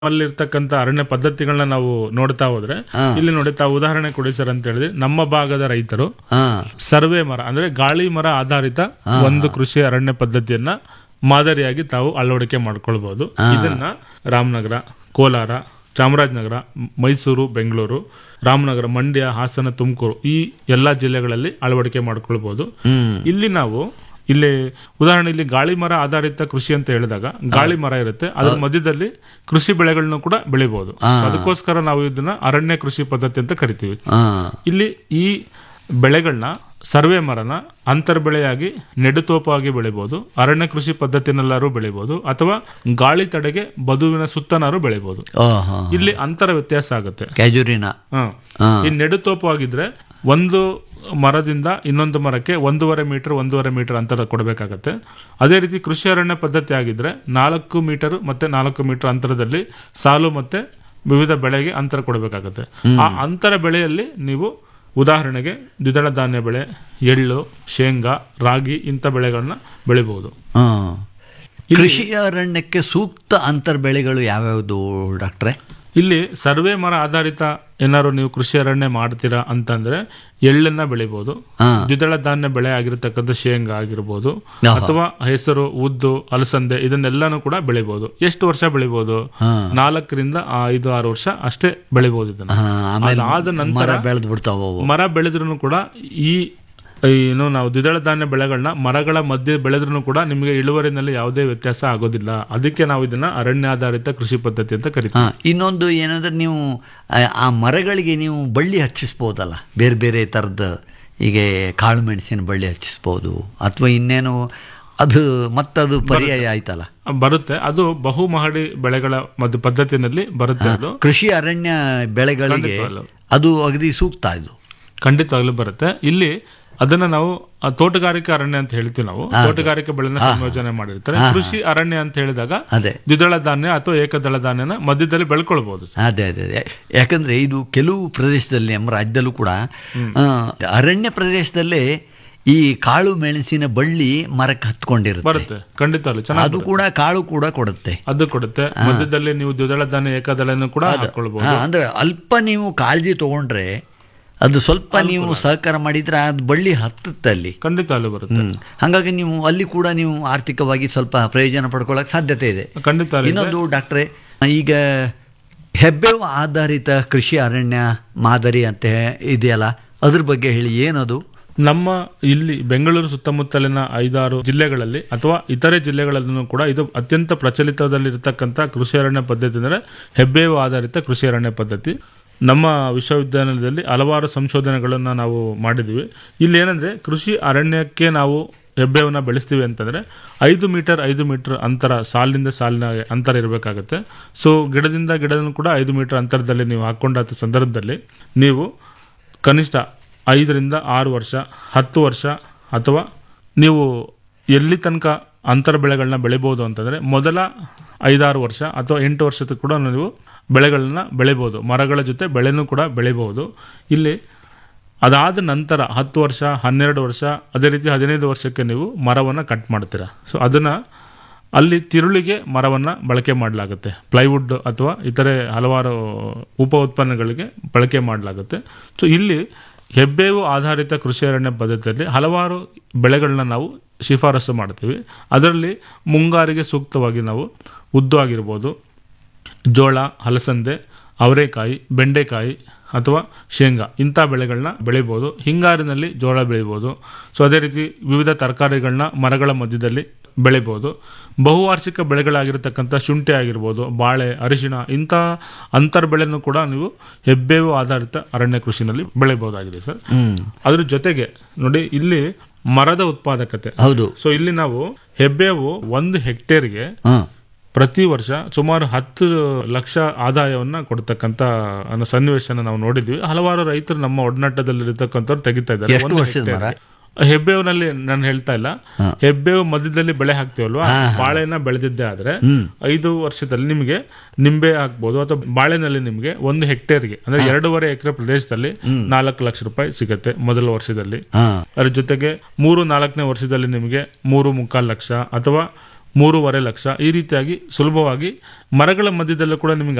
ಅಲ್ಲಿರ್ತಕ್ಕಂಥ ಅರಣ್ಯ ಪದ್ಧತಿಗಳನ್ನ ನಾವು ನೋಡ್ತಾ ಹೋದ್ರೆ ಇಲ್ಲಿ ನೋಡಿ ತಾವು ಉದಾಹರಣೆ ಕೊಡಿ ಸರ್ ಅಂತ ಹೇಳಿದ್ರೆ ನಮ್ಮ ಭಾಗದ ರೈತರು ಹಾ ಸರ್ವೆ ಮರ ಅಂದ್ರೆ ಗಾಳಿ ಮರ ಆಧಾರಿತ ಒಂದು ಕೃಷಿ ಅರಣ್ಯ ಪದ್ಧತಿಯನ್ನ ಮಾದರಿಯಾಗಿ ತಾವು ಅಳವಡಿಕೆ ಮಾಡ್ಕೊಳ್ಬಹುದು ಇದನ್ನ ರಾಮನಗರ ಕೋಲಾರ ಚಾಮರಾಜನಗರ ಮ್- ಮೈಸೂರು ಬೆಂಗಳೂರು ರಾಮನಗರ ಮಂಡ್ಯ ಹಾಸನ ತುಮಕೂರು ಈ ಎಲ್ಲಾ ಜಿಲ್ಲೆಗಳಲ್ಲಿ ಅಳವಡಿಕೆ ಮಾಡ್ಕೊಳ್ಬಹುದು ಹ್ಮ್ ಇಲ್ಲಿ ನಾವು ಇಲ್ಲಿ ಉದಾಹರಣೆ ಇಲ್ಲಿ ಗಾಳಿ ಮರ ಆಧಾರಿತ ಕೃಷಿ ಅಂತ ಹೇಳಿದಾಗ ಗಾಳಿ ಮರ ಇರುತ್ತೆ ಅದ್ರ ಮಧ್ಯದಲ್ಲಿ ಕೃಷಿ ಬೆಳೆಗಳನ್ನು ಕೂಡ ಬೆಳಿಬಹುದು ಅದಕ್ಕೋಸ್ಕರ ನಾವು ಇದನ್ನ ಅರಣ್ಯ ಕೃಷಿ ಪದ್ಧತಿ ಅಂತ ಕರಿತೀವಿ ಹಾ ಇಲ್ಲಿ ಈ ಬೆಳೆಗಳನ್ನ ಸರ್ವೆ ಮರನ ಅಂತರ್ ಬೆಳೆಯಾಗಿ ನೆಡುತೋಪಾಗಿ ಬೆಳಿಬಹುದು ಅರಣ್ಯ ಕೃಷಿ ಪದ್ಧತಿನೆಲ್ಲಾರು ಬೆಳಿಬಹುದು ಅಥವಾ ಗಾಳಿ ತಡೆಗೆ ಬದುವಿನ ಸುತ್ತನಾರು ಬೆಳಿಬಹುದು ಓಹೋ ಇಲ್ಲಿ ಅಂತರ ವ್ಯತ್ಯಾಸ ಆಗುತ್ತೆ ಕ್ಯಾಜುರಿನ ಹ. ಹಾ. ಈ ನೆಡುತೋಪು ಆಗಿದ್ರೆ ಒಂದು ಮರದಿಂದ ಇನ್ನೊಂದು ಮರಕ್ಕೆ ಒಂದೂವರೆ ಮೀಟರ್ ಒಂದೂವರೆ ಮೀಟರ್ ಅಂತರ ಕೊಡಬೇಕಾಗತ್ತೆ ಅದೇ ರೀತಿ ಕೃಷಿ ಅರಣ್ಯ ಪದ್ಧತಿ ಆಗಿದ್ರೆ ನಾಲ್ಕು ಮೀಟರ್ ಮತ್ತೆ ನಾಲ್ಕು ಮೀಟರ್ ಅಂತರದಲ್ಲಿ ಸಾಲು ಮತ್ತೆ ವಿವಿಧ ಬೆಳೆಗೆ ಅಂತರ ಕೊಡಬೇಕಾಗತ್ತೆ ಆ ಅಂತರ ಬೆಳೆಯಲ್ಲಿ ನೀವು ಉದಾಹರಣೆಗೆ ದ್ವಿದಳ ಧಾನ್ಯ ಬೆಳೆ ಎಳ್ಳು ಶೇಂಗಾ ರಾಗಿ ಇಂಥ ಬೆಳೆಗಳನ್ನ ಬೆಳಿಬಹುದು ಹಾ ಕೃಷಿ ಅರಣ್ಯಕ್ಕೆ ಸೂಕ್ತ ಅಂತರ್ ಬೆಳೆಗಳು ಯಾವ್ಯಾವುದು ಡಾಕ್ಟ್ರೆ ಇಲ್ಲಿ ಸರ್ವೆ ಮರ ಆಧಾರಿತ ಏನಾದ್ರು ನೀವು ಕೃಷಿ ಅರಣ್ಯ ಮಾಡ್ತೀರಾ ಅಂತಂದ್ರೆ ಎಳ್ಳನ್ನ ಬೆಳಿಬಹುದು ಹಾ. ದ್ವಿದಳ ಧಾನ್ಯ ಬೆಳೆ ಆಗಿರತಕ್ಕಂಥ ಶೇಂಗಾ ಆಗಿರ್ಬೋದು ಆಹಾ. ಅಥವಾ ಹೆಸರು ಉದ್ದು ಅಲಸಂದೆ ಇದನ್ನೆಲ್ಲಾನು ಕೂಡ ಬೆಳಿಬಹುದು ಎಷ್ಟು ವರ್ಷ ಬೆಳಿಬಹುದು ಹಾ. ನಾಲ್ಕರಿಂದ ಐದು ಆರು ವರ್ಷ ಅಷ್ಟೇ ಬೆಳಿಬಹುದು ಇದನ್ನ ಹಾ, ಆಮೇಲೆ ಅದಾದ ನಂತರ ಮರ ಬೆಳೆದು ಬಿಡ್ತಾವ ಅವು. ಮರ ಬೆಳೆದ್ರೂ ಕೂಡ ಈ ಏನು ನಾವು ದ್ವಿದಳ ಧಾನ್ಯ ಬೆಳೆಗಳನ್ನ ಮರಗಳ ಮಧ್ಯೆ ಬೆಳೆದ್ರೂ ಕೂಡ ನಿಮಗೆ ಇಳುವರಿನಲ್ಲಿ ಯಾವುದೇ ವ್ಯತ್ಯಾಸ ಆಗೋದಿಲ್ಲ ಅದಕ್ಕೆ ನಾವು ಇದನ್ನ ಅರಣ್ಯಾಧಾರಿತ ಕೃಷಿ ಪದ್ಧತಿ ಅಂತ ಕರಿತೀವಿ ಹಾ ಇನ್ನೊಂದು ಏನಂದ್ರೆ ನೀವು ಆ- ಆ ಮರಗಳಿಗೆ ನೀವು ಬಳ್ಳಿ ಹಚ್ಚಿಸ್ಬೋದಲ್ಲ ಬೇರೆ ಬೇರೆ ಥರದ ಹೀಗೆ ಕಾಳು ಮೆಣಸಿನ ಬಳ್ಳಿ ಹಚ್ಚಿಸ್ಬೋದು ಅಥವಾ ಇನ್ನೇನು ಅದು ಮತ್ತದು ಪರ್ಯಾಯ ಆಯ್ತಲ್ಲ ಬರುತ್ತೆ ಅದು ಬಹು ಮಹಡಿ ಬೆಳೆಗಳ ಮಧ್ಯ ಪದ್ಧತಿನಲ್ಲಿ ಬರುತ್ತೆ ಅದು ಕೃಷಿ ಅರಣ್ಯ ಬೆಳೆಗಳಿಗೆ ಖಂಡಿತವಾಗ್ಲೂ. ಅದು ಅಗದಿ ಸೂಕ್ತ ಇದು ಖಂಡಿತವಾಗ್ಲೂ ಬರುತ್ತೆ ಇಲ್ಲಿ ಅದನ್ನ ನಾವು ಆ, ತೋಟಗಾರಿಕೆ ಅರಣ್ಯ ಅಂತ ಹೇಳ್ತೀವಿ ನಾವು ತೋಟಗಾರಿಕೆ ಬೆಳೆನ ಸಂಯೋಜನೆ ಮಾಡಿರ್ತಾರೆ ಕೃಷಿ ಅರಣ್ಯ ಅಂತ ಹೇಳಿದಾಗ ಅದೇ ದ್ವಿದಳ ಧಾನ್ಯ ಅಥವಾ ಏಕದಳ ಧಾನ್ಯನ ಮಧ್ಯದಲ್ಲಿ ಬೆಳ್ಕೊಳ್ಬಹುದು ಸರ್. ಅದೇ ಅದೇ ಅದೇ ಯಾಕಂದ್ರೆ ಇದು ಕೆಲವು ಪ್ರದೇಶದಲ್ಲಿ ನಮ್ಮ ರಾಜ್ಯದಲ್ಲೂ ಕೂಡ ಆ, ಅರಣ್ಯ ಪ್ರದೇಶದಲ್ಲೇ ಈ ಕಾಳು ಮೆಣಸಿನ ಬಳ್ಳಿ ಮರಕ್ಕೆ ಹತ್ಕೊಂಡಿರುತ್ತೆ ಬರುತ್ತೆ ಖಂಡಿತವಾಗ್ಲೂ ಚೆನ್ನಾಗಿ ಅದು ಕೂಡ ಕಾಳು ಕೂಡ ಕೊಡುತ್ತೆ ಅದು ಕೊಡುತ್ತೆ ಮಧ್ಯದಲ್ಲಿ ನೀವು ದ್ವಿದಳ ಧಾನ್ಯ ಏಕದಳನ್ನು ಕೂಡ ಹಾಕೊಳ್ಬಹುದು ಹಾ, ಅಂದ್ರೆ ಅಲ್ಪ ನೀವು ಕಾಳಜಿ ತಗೊಂಡ್ರೆ ಅದು ಸ್ವಲ್ಪ ನೀವು ಸಹಕಾರ ಮಾಡಿದ್ರೆ ಅದು ಬಳ್ಳಿ ಹತ್ತುತ್ತೆ ಅಲ್ಲಿ ಖಂಡಿತವಾಗ್ಲೂ ಬರುತ್ತೆ ಹ್ಮ್. ಹಾಗಾಗಿ ನೀವು ಅಲ್ಲಿ ಕೂಡ ನೀವು ಆರ್ಥಿಕವಾಗಿ ಸ್ವಲ್ಪ ಪ್ರಯೋಜನ ಪಡ್ಕೊಳ್ಳೋಕೆ ಸಾಧ್ಯತೆ ಇದೆ ಖಂಡಿತ ಇನ್ನೊಂದು ಡಾಕ್ಟ್ರೆ ಈಗ ಹೆಬ್ಬೇವು ಆಧಾರಿತ ಕೃಷಿ ಅರಣ್ಯ ಮಾದರಿ ಅಂತ ಇದೆಯಲ್ಲ ಅದ್ರ ಬಗ್ಗೆ ಹೇಳಿ ಏನದು ನಮ್ಮ ಇಲ್ಲಿ ಬೆಂಗಳೂರು ಸುತ್ತಮುತ್ತಲಿನ ಐದಾರು ಜಿಲ್ಲೆಗಳಲ್ಲಿ ಅಥವಾ ಇತರೆ ಜಿಲ್ಲೆಗಳಲ್ಲೂ ಕೂಡ ಇದು ಅತ್ಯಂತ ಪ್ರಚಲಿತದಲ್ಲಿರ್ತಕ್ಕಂಥ ಕೃಷಿ ಅರಣ್ಯ ಪದ್ಧತಿ ಅಂದರೆ ಹೆಬ್ಬೇವು ಆಧಾರಿತ ಕೃಷಿ ಅರಣ್ಯ ಪದ್ಧತಿ ನಮ್ಮ ವಿಶ್ವವಿದ್ಯಾನಿಲಯದಲ್ಲಿ ಹಲವಾರು ಸಂಶೋಧನೆಗಳನ್ನು ನಾವು ಮಾಡಿದ್ವಿ ಇಲ್ಲಿ ಏನಂದ್ರೆ ಕೃಷಿ ಅರಣ್ಯಕ್ಕೆ ನಾವು ಹೆಬ್ಬೇವನ್ನ ಬೆಳೆಸ್ತೀವಿ ಅಂತಂದ್ರೆ ಐದು ಮೀಟರ್ ಐದು ಮೀಟರ್ ಅಂತರ ಸಾಲಿನಿಂದ ಸಾಲಿನ ಅಂತರ ಇರಬೇಕಾಗುತ್ತೆ ಸೊ ಗಿಡದಿಂದ ಗಿಡನೂ ಕೂಡ ಐದು ಮೀಟರ್ ಅಂತರದಲ್ಲಿ ನೀವು ಹಾಕೊಂಡ ಸಂದರ್ಭದಲ್ಲಿ ನೀವು ಕನಿಷ್ಠ ಐದರಿಂದ ಆರು ವರ್ಷ ಹತ್ತು ವರ್ಷ ಅಥವಾ ನೀವು ಎಲ್ಲಿ ತನಕ ಅಂತರ ಬೆಳೆಗಳನ್ನ ಬೆಳಿಬೋದು ಅಂತಂದರೆ ಮೊದಲ ಐದಾರು ವರ್ಷ ಅಥವಾ ಎಂಟು ವರ್ಷದ ಕೂಡ ನೀವು ಬೆಳೆಗಳನ್ನ ಬೆಳಿಬೋದು ಮರಗಳ ಜೊತೆ ಬೆಳೆನೂ ಕೂಡ ಬೆಳಿಬೋದು ಇಲ್ಲಿ ಅದಾದ ನಂತರ ಹತ್ತು ವರ್ಷ ಹನ್ನೆರಡು ವರ್ಷ ಅದೇ ರೀತಿ ಹದಿನೈದು ವರ್ಷಕ್ಕೆ ನೀವು ಮರವನ್ನು ಕಟ್ ಮಾಡ್ತೀರಾ ಸೊ ಅದನ್ನು ಅಲ್ಲಿ ತಿರುಳಿಗೆ ಮರವನ್ನು ಬಳಕೆ ಮಾಡಲಾಗುತ್ತೆ ಪ್ಲೈವುಡ್ ಅಥವಾ ಇತರೆ ಹಲವಾರು ಉಪ ಉತ್ಪನ್ನಗಳಿಗೆ ಬಳಕೆ ಮಾಡಲಾಗುತ್ತೆ ಸೊ ಇಲ್ಲಿ ಹೆಬ್ಬೇವು ಆಧಾರಿತ ಕೃಷಿ ಅರಣ್ಯ ಪದ್ಧತಿಯಲ್ಲಿ ಹಲವಾರು ಬೆಳೆಗಳನ್ನ ನಾವು ಶಿಫಾರಸು ಮಾಡ್ತೀವಿ ಅದರಲ್ಲಿ ಮುಂಗಾರಿಗೆ ಸೂಕ್ತವಾಗಿ ನಾವು ಉದ್ದು ಆಗಿರ್ಬೋದು ಜೋಳ ಹಲಸಂದೆ ಅವರೆಕಾಯಿ ಬೆಂಡೆಕಾಯಿ ಅಥವಾ ಶೇಂಗಾ ಇಂಥ ಬೆಳೆಗಳನ್ನ ಬೆಳಿಬೋದು ಹಿಂಗಾರಿನಲ್ಲಿ ಜೋಳ ಬೆಳಿಬೋದು ಸೊ ಅದೇ ರೀತಿ ವಿವಿಧ ತರಕಾರಿಗಳನ್ನ ಮರಗಳ ಮಧ್ಯದಲ್ಲಿ ಬೆಳಿಬೋದು ಬಹುವಾರ್ಷಿಕ ಬೆಳೆಗಳಾಗಿರ್ತಕ್ಕಂಥ ಶುಂಠಿ ಆಗಿರ್ಬೋದು ಬಾಳೆ ಅರಿಶಿಣ ಇಂಥ ಅಂತರ್ ಬೆಳೆನೂ ಕೂಡ ನೀವು ಹೆಬ್ಬೇವು ಆಧಾರಿತ ಅರಣ್ಯ ಕೃಷಿನಲ್ಲಿ ಬೆಳಿಬಹುದಾಗಿದೆ ಸರ್ ಹ್ಮ್ ಅದ್ರ ಜೊತೆಗೆ ನೋಡಿ ಇಲ್ಲಿ ಮರದ ಉತ್ಪಾದಕತೆ ಹೌದು ಸೊ ಇಲ್ಲಿ ನಾವು ಹೆಬ್ಬೇವು ಒಂದು ಹೆಕ್ಟೇರ್ಗೆ ಹಾ ಪ್ರತಿ ವರ್ಷ ಸುಮಾರು ಹತ್ತು ಲಕ್ಷ ಆದಾಯವನ್ನ ಕೊಡ್ತಕ್ಕಂತ ಅನ್ನೋ ಸನ್ನಿವೇಶನ ನಾವು ನೋಡಿದ್ವಿ ಹಲವಾರು ರೈತರು ನಮ್ಮ ಒಡನಾಟದಲ್ಲಿ ಇರತಕ್ಕಂಥವ್ರು ತೆಗಿತಾ ಇದ್ದಾರೆ ಎಷ್ಟು ಒಂದು ವರ್ಷದ ಮರ? ಹೆಕ್ಟೇರ್ಗೆ. ಹೆಬ್ಬೇವಿನಲ್ಲಿ ನಾನು ಹೇಳ್ತಾ ಇಲ್ಲ ಹೆಬ್ಬೇವು ಮಧ್ಯದಲ್ಲಿ ಬೆಳೆ ಹಾಕ್ತಿವಲ್ವಾ ಬಾಳೆನ ಬೆಳೆದಿದ್ದೆ ಆದ್ರೆ ಐದು ವರ್ಷದಲ್ಲಿ ನಿಮಗೆ ನಿಂಬೆ ಹಾಕ್ಬೋದು ಅಥವಾ ಬಾಳೆನಲ್ಲಿ ನಿಮಗೆ ಒಂದು ಹೆಕ್ಟೇರ್ಗೆ ಅಂದ್ರೆ ಎರಡೂವರೆ ಎಕರೆ ಪ್ರದೇಶದಲ್ಲಿ ನಾಲ್ಕು ಲಕ್ಷ ರೂಪಾಯಿ ಸಿಗುತ್ತೆ ಮೊದಲ ವರ್ಷದಲ್ಲಿ ಹಾ ಅದ್ರ ಜೊತೆಗೆ ಮೂರು ನಾಲ್ಕನೇ ವರ್ಷದಲ್ಲಿ ನಿಮಗೆ ಮೂರು ಮುಕ್ಕಾಲು ಲಕ್ಷ ಅಥವಾ ಮೂರುವರೆ ಲಕ್ಷ ಈ ರೀತಿಯಾಗಿ ಸುಲಭವಾಗಿ ಮರಗಳ ಮಧ್ಯದಲ್ಲೂ ಕೂಡ ನಿಮಗೆ